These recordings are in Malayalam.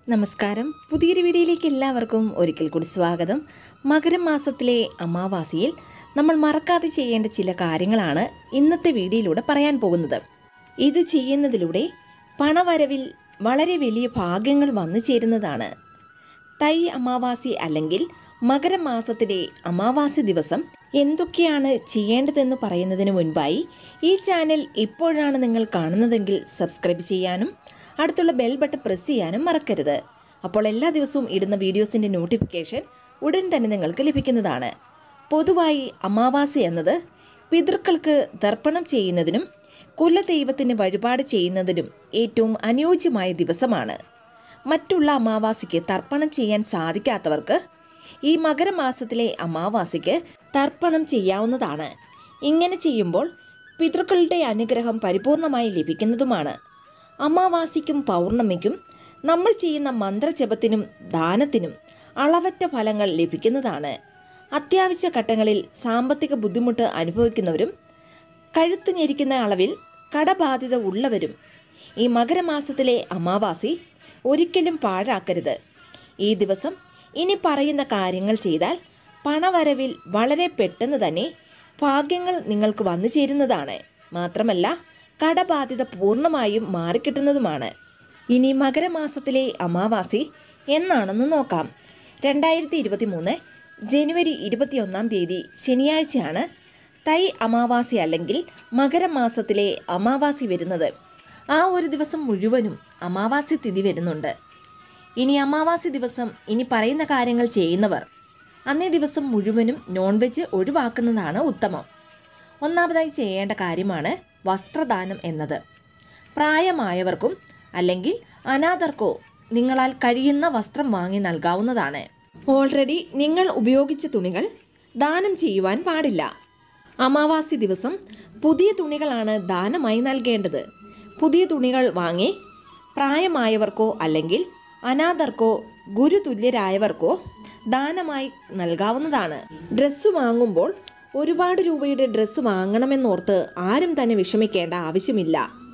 നമസ്കാരം പുതിയൊരു വീഡിയോയിലേക്ക് എല്ലാവർക്കും ഒരിക്കൽ കൂടി സ്വാഗതം മകരം മാസത്തിലെ അമാവാസിയിൽ നമ്മൾ മറക്കാതെ ചെയ്യേണ്ട ചില കാര്യങ്ങളാണ് ഇന്നത്തെ വീഡിയോയിലൂടെ പറയാൻ പോകുന്നത് ഇത് ചെയ്യുന്നതിലൂടെ പണവരവിൽ വളരെ വലിയ ഭാഗ്യങ്ങൾ വന്നു ചേരുന്നതാണ് തൈ അമാവാസി അല്ലെങ്കിൽ മകരം മാസത്തിലെ അമാവാസി ദിവസം എന്തൊക്കെയാണ് ചെയ്യേണ്ടതെന്ന് പറയുന്നതിന് മുൻപായി ഈ ചാനൽ ഇപ്പോഴാണ് നിങ്ങൾ കാണുന്നതെങ്കിൽ സബ്സ്ക്രൈബ് ചെയ്യാനും അടുത്തുള്ള ബെൽ ബട്ടൺ പ്രസ് ചെയ്യാനും മറക്കരുത് അപ്പോൾ എല്ലാ ദിവസവും ഇടുന്ന വീഡിയോസിൻ്റെ നോട്ടിഫിക്കേഷൻ ഉടൻ തന്നെ നിങ്ങൾക്ക് ലഭിക്കുന്നതാണ് പൊതുവായി അമാവാസി എന്നത് പിതൃക്കൾക്ക് തർപ്പണം ചെയ്യുന്നതിനും കുലദൈവത്തിന് വഴിപാട് ചെയ്യുന്നതിനും ഏറ്റവും അനുയോജ്യമായ ദിവസമാണ് മറ്റുള്ള അമാവാസിക്ക് തർപ്പണം ചെയ്യാൻ സാധിക്കാത്തവർക്ക് ഈ മകരമാസത്തിലെ അമാവാസിക്ക് തർപ്പണം ചെയ്യാവുന്നതാണ് ഇങ്ങനെ ചെയ്യുമ്പോൾ പിതൃക്കളുടെ അനുഗ്രഹം പരിപൂർണമായി ലഭിക്കുന്നതുമാണ് അമാവാസിക്കും പൗർണമിക്കും നമ്മൾ ചെയ്യുന്ന മന്ത്രജപത്തിനും ദാനത്തിനും അളവറ്റ ഫലങ്ങൾ ലഭിക്കുന്നതാണ് അത്യാവശ്യ ഘട്ടങ്ങളിൽ സാമ്പത്തിക ബുദ്ധിമുട്ട് അനുഭവിക്കുന്നവരും കഴുത്തു ഞെരിക്കുന്ന അളവിൽ കടബാധ്യത ഉള്ളവരും ഈ മകരമാസത്തിലെ അമാവാസി ഒരിക്കലും പാഴാക്കരുത് ഈ ദിവസം ഇനി പറയുന്ന കാര്യങ്ങൾ ചെയ്താൽ പണവരവിൽ വളരെ പെട്ടെന്ന് തന്നെ ഭാഗ്യങ്ങൾ നിങ്ങൾക്ക് വന്നു ചേരുന്നതാണ് മാത്രമല്ല കടബാധ്യത പൂർണ്ണമായും മാറിക്കിട്ടുന്നതുമാണ് ഇനി മകരമാസത്തിലെ അമാവാസി എന്നാണെന്ന് നോക്കാം രണ്ടായിരത്തി ഇരുപത്തി മൂന്ന് ജനുവരി ഇരുപത്തിയൊന്നാം തീയതി ശനിയാഴ്ചയാണ് തൈ അമാവാസി അല്ലെങ്കിൽ മകരമാസത്തിലെ അമാവാസി വരുന്നത് ആ ഒരു ദിവസം മുഴുവനും അമാവാസി തിഥി വരുന്നുണ്ട് ഇനി അമാവാസി ദിവസം ഇനി പറയുന്ന കാര്യങ്ങൾ ചെയ്യുന്നവർ അന്നേ ദിവസം മുഴുവനും നോൺ വെജ് ഒഴിവാക്കുന്നതാണ് ഉത്തമം ഒന്നാമതായി ചെയ്യേണ്ട കാര്യമാണ് വസ്ത്രദാനം എന്നത് പ്രായമായവർക്കും അല്ലെങ്കിൽ അനാഥർക്കോ നിങ്ങളാൽ കഴിയുന്ന വസ്ത്രം വാങ്ങി നൽകാവുന്നതാണ് ഓൾറെഡി നിങ്ങൾ ഉപയോഗിച്ച തുണികൾ ദാനം ചെയ്യുവാൻ പാടില്ല അമാവാസി ദിവസം പുതിയ തുണികളാണ് ദാനമായി നൽകേണ്ടത് പുതിയ തുണികൾ വാങ്ങി പ്രായമായവർക്കോ അല്ലെങ്കിൽ അനാഥർക്കോ ഗുരുതുല്യരായവർക്കോ ദാനമായി നൽകാവുന്നതാണ് ഡ്രസ്സ് വാങ്ങുമ്പോൾ ഒരുപാട് രൂപയുടെ ഡ്രസ്സ് വാങ്ങണമെന്നോർത്ത് ആരും തന്നെ വിഷമിക്കേണ്ട ആവശ്യമില്ല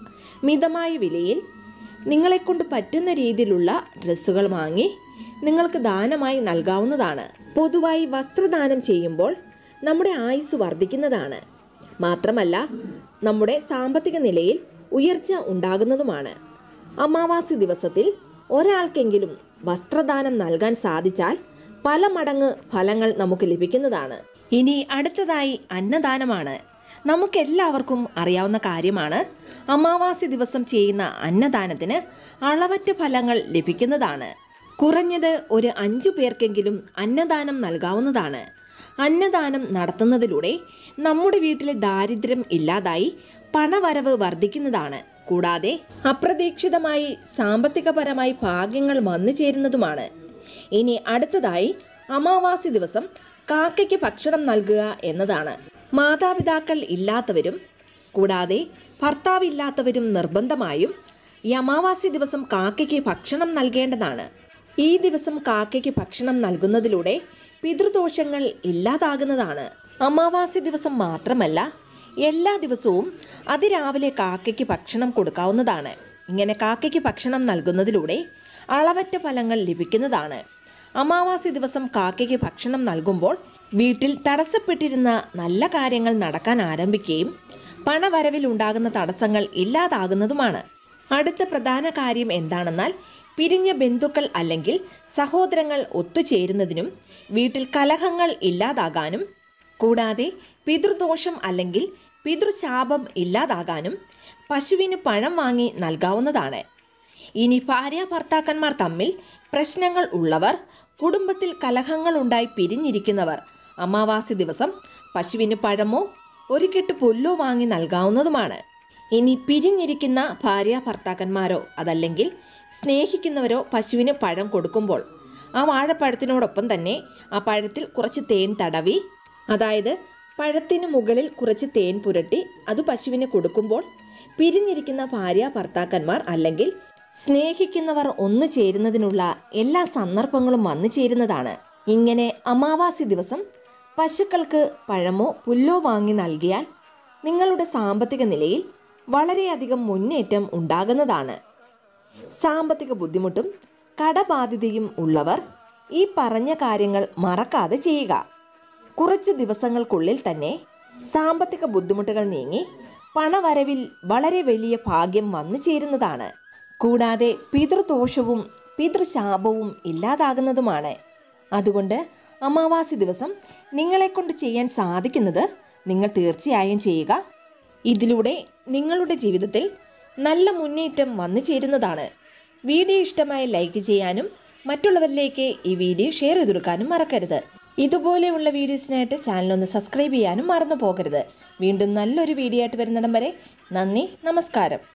മിതമായ വിലയിൽ നിങ്ങളെക്കൊണ്ട് പറ്റുന്ന രീതിയിലുള്ള ഡ്രസ്സുകൾ വാങ്ങി നിങ്ങൾക്ക് ദാനമായി നൽകാവുന്നതാണ് പൊതുവായി വസ്ത്രദാനം ചെയ്യുമ്പോൾ നമ്മുടെ ആയുസ് വർദ്ധിക്കുന്നതാണ് മാത്രമല്ല നമ്മുടെ സാമ്പത്തിക നിലയിൽ ഉയർച്ച ഉണ്ടാകുന്നതുമാണ് അമാവാസി ദിവസത്തിൽ ഒരാൾക്കെങ്കിലും വസ്ത്രദാനം നൽകാൻ സാധിച്ചാൽ പല മടങ്ങ് ഫലങ്ങൾ നമുക്ക് ലഭിക്കുന്നതാണ് ഇനി അടുത്തതായി അന്നദാനമാണ് നമുക്കെല്ലാവർക്കും അറിയാവുന്ന കാര്യമാണ് അമാവാസി ദിവസം ചെയ്യുന്ന അന്നദാനത്തിന് അളവറ്റ ഫലങ്ങൾ ലഭിക്കുന്നതാണ് കുറഞ്ഞത് ഒരു അഞ്ചു പേർക്കെങ്കിലും അന്നദാനം നൽകാവുന്നതാണ് അന്നദാനം നടത്തുന്നതിലൂടെ നമ്മുടെ വീട്ടിലെ ദാരിദ്ര്യം ഇല്ലാതായി പണവരവ് വർദ്ധിക്കുന്നതാണ് കൂടാതെ അപ്രതീക്ഷിതമായി സാമ്പത്തികപരമായി ഭാഗ്യങ്ങൾ വന്നു ചേരുന്നതുമാണ് ഇനി അടുത്തതായി അമാവാസി ദിവസം കാക്കയ്ക്ക് ഭക്ഷണം നൽകുക എന്നതാണ് മാതാപിതാക്കൾ ഇല്ലാത്തവരും കൂടാതെ ഭർത്താവില്ലാത്തവരും നിർബന്ധമായും ഈ അമാവാസി ദിവസം കാക്കയ്ക്ക് ഭക്ഷണം നൽകേണ്ടതാണ് ഈ ദിവസം കാക്കയ്ക്ക് ഭക്ഷണം നൽകുന്നതിലൂടെ പിതൃദോഷങ്ങൾ ഇല്ലാതാകുന്നതാണ് അമാവാസി ദിവസം മാത്രമല്ല എല്ലാ ദിവസവും അതിരാവിലെ കാക്കയ്ക്ക് ഭക്ഷണം കൊടുക്കാവുന്നതാണ് ഇങ്ങനെ കാക്കയ്ക്ക് ഭക്ഷണം നൽകുന്നതിലൂടെ അളവറ്റ ഫലങ്ങൾ ലഭിക്കുന്നതാണ് അമാവാസി ദിവസം കാക്കയ്ക്ക് ഭക്ഷണം നൽകുമ്പോൾ വീട്ടിൽ തടസ്സപ്പെട്ടിരുന്ന നല്ല കാര്യങ്ങൾ നടക്കാൻ ആരംഭിക്കുകയും പണവരവിൽ ഉണ്ടാകുന്ന തടസ്സങ്ങൾ ഇല്ലാതാകുന്നതുമാണ് അടുത്ത പ്രധാന കാര്യം എന്താണെന്നാൽ പിരിഞ്ഞ ബന്ധുക്കൾ അല്ലെങ്കിൽ സഹോദരങ്ങൾ ഒത്തുചേരുന്നതിനും വീട്ടിൽ കലഹങ്ങൾ ഇല്ലാതാകാനും കൂടാതെ പിതൃദോഷം അല്ലെങ്കിൽ പിതൃശാപം ഇല്ലാതാകാനും പശുവിന് പഴം വാങ്ങി നൽകാവുന്നതാണ് ഇനി ഭാര്യ ഭർത്താക്കന്മാർ തമ്മിൽ പ്രശ്നങ്ങൾ ഉള്ളവർ കുടുംബത്തിൽ കലഹങ്ങൾ ഉണ്ടായി പിരിഞ്ഞിരിക്കുന്നവർ അമാവാസി ദിവസം പശുവിന് പഴമോ ഒരു കെട്ട് പുല്ലോ വാങ്ങി നൽകാവുന്നതുമാണ് ഇനി പിരിഞ്ഞിരിക്കുന്ന ഭാര്യ ഭർത്താക്കന്മാരോ അതല്ലെങ്കിൽ സ്നേഹിക്കുന്നവരോ പശുവിന് പഴം കൊടുക്കുമ്പോൾ ആ വാഴപ്പഴത്തിനോടൊപ്പം തന്നെ ആ പഴത്തിൽ കുറച്ച് തേൻ തടവി അതായത് പഴത്തിന് മുകളിൽ കുറച്ച് തേൻ പുരട്ടി അത് പശുവിന് കൊടുക്കുമ്പോൾ പിരിഞ്ഞിരിക്കുന്ന ഭാര്യ ഭർത്താക്കന്മാർ അല്ലെങ്കിൽ സ്നേഹിക്കുന്നവർ ഒന്നു ചേരുന്നതിനുള്ള എല്ലാ സന്ദർഭങ്ങളും വന്നു ചേരുന്നതാണ് ഇങ്ങനെ അമാവാസി ദിവസം പശുക്കൾക്ക് പഴമോ പുല്ലോ വാങ്ങി നൽകിയാൽ നിങ്ങളുടെ സാമ്പത്തിക നിലയിൽ വളരെയധികം മുന്നേറ്റം ഉണ്ടാകുന്നതാണ് സാമ്പത്തിക ബുദ്ധിമുട്ടും കടബാധിതയും ഉള്ളവർ ഈ പറഞ്ഞ കാര്യങ്ങൾ മറക്കാതെ ചെയ്യുക കുറച്ച് ദിവസങ്ങൾക്കുള്ളിൽ തന്നെ സാമ്പത്തിക ബുദ്ധിമുട്ടുകൾ നീങ്ങി പണവരവിൽ വളരെ വലിയ ഭാഗ്യം വന്നു ചേരുന്നതാണ് കൂടാതെ പിതൃദോഷവും പിതൃശാപവും ഇല്ലാതാകുന്നതുമാണ് അതുകൊണ്ട് അമാവാസി ദിവസം നിങ്ങളെക്കൊണ്ട് ചെയ്യാൻ സാധിക്കുന്നത് നിങ്ങൾ തീർച്ചയായും ചെയ്യുക ഇതിലൂടെ നിങ്ങളുടെ ജീവിതത്തിൽ നല്ല മുന്നേറ്റം വന്നു ചേരുന്നതാണ് വീഡിയോ ഇഷ്ടമായി ലൈക്ക് ചെയ്യാനും മറ്റുള്ളവരിലേക്ക് ഈ വീഡിയോ ഷെയർ ചെയ്ത് കൊടുക്കാനും മറക്കരുത് ഇതുപോലെയുള്ള വീഡിയോസിനായിട്ട് ചാനൽ ഒന്ന് സബ്സ്ക്രൈബ് ചെയ്യാനും മറന്നു പോകരുത് വീണ്ടും നല്ലൊരു വീഡിയോ ആയിട്ട് വരുന്നിടം വരെ നന്ദി നമസ്കാരം